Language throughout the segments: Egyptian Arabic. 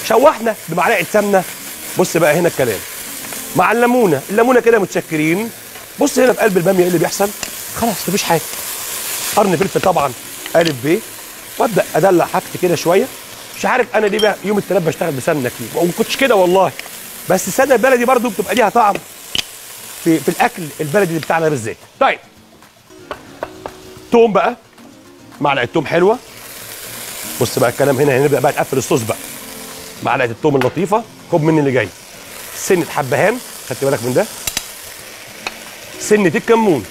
شوحنا بمعلقه سمنه بص بقى هنا الكلام مع الليمونه الليمونه كده متشكرين بص هنا في قلب الباميه ايه اللي بيحصل خلاص مفيش حاجه قرن فلفل طبعا الف ب وابدا ادلع حاجتي كده شويه مش عارف انا ليه بقى يوم الثلاث بشتغل بسمنه كتير وما كنتش كده والله بس السمنه البلدي برضو بتبقى ليها طعم في في الاكل البلدي بتاعنا بالذات طيب توم بقى معلقه توم حلوه بص بقى الكلام هنا هنبدا بقى نقفل الصوص بقى معلقه التوم اللطيفه خد مني اللي جاي سنه حبهان خدت بالك من ده سنه الكمون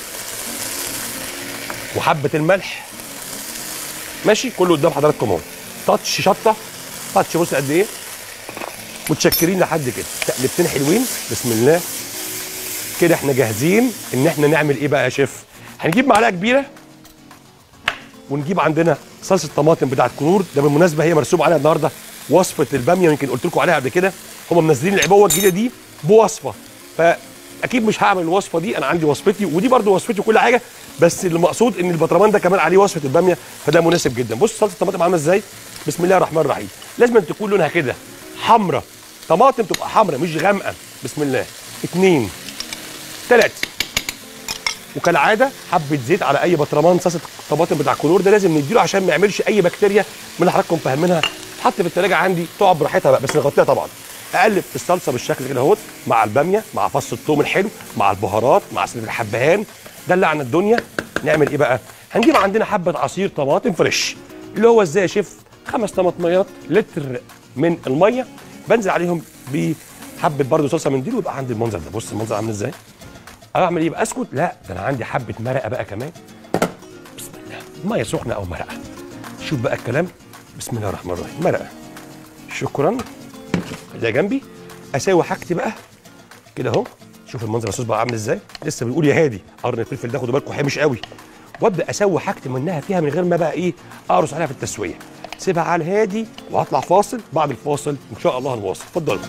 وحبه الملح ماشي كله قدام حضراتكم اهو تاتش شطه تاتش بص قد ايه متشكرين لحد كده تقلبتين حلوين بسم الله كده احنا جاهزين ان احنا نعمل ايه بقى يا شيف هنجيب معلقه كبيره ونجيب عندنا صلصه طماطم بتاعت كنور ده بالمناسبه هي مرسوم عليها النهارده وصفه الباميه يمكن قلت لكم عليها قبل كده هم منزلين العبوه الجديده دي بوصفه فاكيد مش هعمل الوصفه دي انا عندي وصفتي ودي برضو وصفتي وكل حاجه بس المقصود ان البطرمان ده كمان عليه وصفه الباميه فده مناسب جدا بص صلصه الطماطم عامله ازاي بسم الله الرحمن الرحيم لازم أن تكون لونها كده حمراء طماطم تبقى حمراء مش غامقه بسم الله اتنين تلاته وكالعاده حبه زيت على اي بطرمان صلصه الطماطم بتاع كلور ده لازم نديله عشان ما يعملش اي بكتيريا من اللي حضراتكم فاهمينها تحط في التلاجة عندي تقعد براحتها بقى بس نغطيها طبعا اقلب الصلصه بالشكل كده اهوت مع الباميه مع فص الثوم الحلو مع البهارات مع سنه الحبهان دلعنا الدنيا نعمل ايه بقى هنجيب عندنا حبه عصير طماطم فريش اللي هو ازاي يا شيف خمس طماطميات لتر من الميه بنزل عليهم بحبه برده صلصه من دي ويبقى عندي المنظر ده بص المنظر عامل ازاي اعمل ايه بقى اسكت لا ده انا عندي حبه مرقه بقى كمان بسم الله ميه سخنه او مرقه شوف بقى الكلام بسم الله الرحمن الرحيم مرقه شكرا خليها جنبي اساوي حاجتي بقى كده اهو شوف المنظر الصوص بقى عامل ازاي لسه بنقول يا هادي قرن الفلفل ده خدوا بالكم حامش قوي وابدا اسوي حاجتي منها فيها من غير ما بقى ايه اقرص عليها في التسويه سيبها على الهادي وهطلع فاصل بعد الفاصل ان شاء الله هنواصل اتفضلوا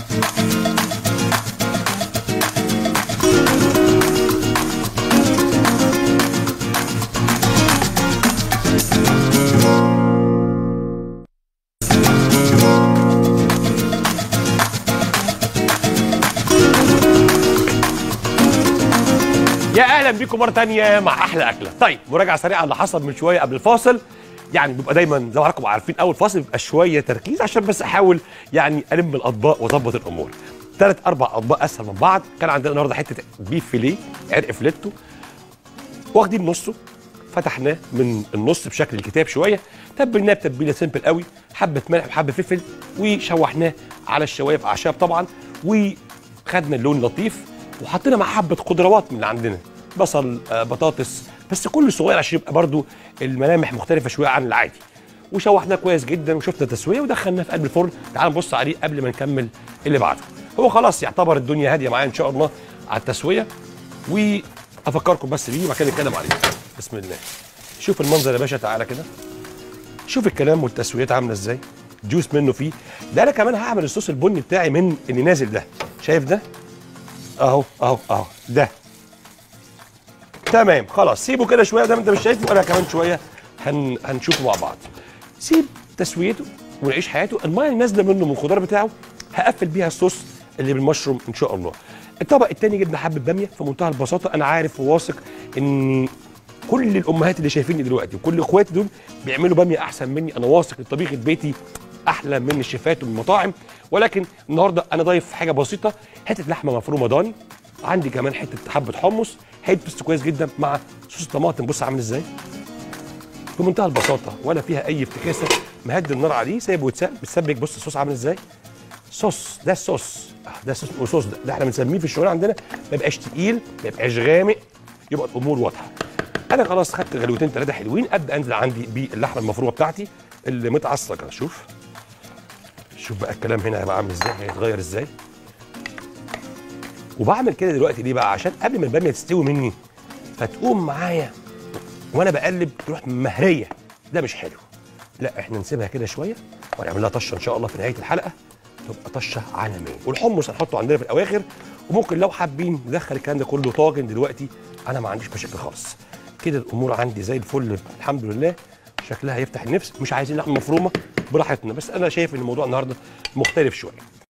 يا اهلا بيكم مره تانية مع احلى اكله طيب مراجعه سريعه اللي حصل من شويه قبل الفاصل يعني بيبقى دايما زي ما حضراتكم عارفين اول فاصل بيبقى شويه تركيز عشان بس احاول يعني الم الاطباق واظبط الامور ثلاث اربع اطباق اسهل من بعض كان عندنا النهارده حته بيف فيليه عرق فليتو واخدين نصه فتحناه من النص بشكل الكتاب شويه تبلناه بتتبيله سيمبل قوي حبه ملح وحبه فلفل وشوحناه على الشوايه في اعشاب طبعا وخدنا اللون لطيف وحطينا مع حبه خضروات من اللي عندنا بصل آه، بطاطس بس كله صغير عشان يبقى برضو الملامح مختلفه شويه عن العادي وشوحناه كويس جدا وشفنا تسويه ودخلناه في قلب الفرن تعال نبص عليه قبل ما نكمل اللي بعده هو خلاص يعتبر الدنيا هاديه معايا ان شاء الله على التسويه وافكركم بس بيه وبعد كده نتكلم عليه بسم الله شوف المنظر يا باشا تعالى كده شوف الكلام والتسويات عامله ازاي جوس منه فيه ده انا كمان هعمل الصوص البني بتاعي من اللي نازل ده شايف ده اهو اهو اهو ده تمام خلاص سيبه كده شويه زي ما انت مش شايفه وانا كمان شويه هن... هنشوفه مع بعض سيب تسويته ونعيش حياته الميه اللي نازله منه من الخضار بتاعه هقفل بيها الصوص اللي بالمشروم ان شاء الله الطبق الثاني جبنا حبه باميه في منتهى البساطه انا عارف وواثق ان كل الامهات اللي شايفيني دلوقتي وكل اخواتي دول بيعملوا باميه احسن مني انا واثق ان طبيخه بيتي احلى من الشيفات والمطاعم ولكن النهارده انا ضايف حاجه بسيطه حته لحمه مفرومه ضاني عندي كمان حته حبه حمص هيتبست كويس جدا مع صوص الطماطم بص عامل ازاي في منتهى البساطه ولا فيها اي افتكاسه مهدي النار عليه سايبه يتسبك بتسبك بص الصوص عامل ازاي صوص ده الصوص آه، ده صوص وصوص ده, ده احنا بنسميه في الشغل عندنا ما يبقاش تقيل ما يبقاش غامق يبقى الامور واضحه انا خلاص خدت غلوتين ثلاثه حلوين ابدا انزل عندي باللحمه المفرومه بتاعتي اللي متعصجه شوف شوف بقى الكلام هنا هيبقى عامل ازاي هيتغير ازاي وبعمل كده دلوقتي ليه بقى عشان قبل ما الباميه تستوي مني فتقوم معايا وانا بقلب تروح مهريه ده مش حلو لا احنا نسيبها كده شويه ونعمل لها طشه ان شاء الله في نهايه الحلقه تبقى طشه عالميه والحمص هنحطه عندنا في الاواخر وممكن لو حابين ندخل الكلام ده كله طاجن دلوقتي انا ما عنديش مشاكل خالص كده الامور عندي زي الفل الحمد لله شكلها يفتح النفس مش عايزين لحمه مفرومه براحتنا بس انا شايف ان الموضوع النهارده مختلف شويه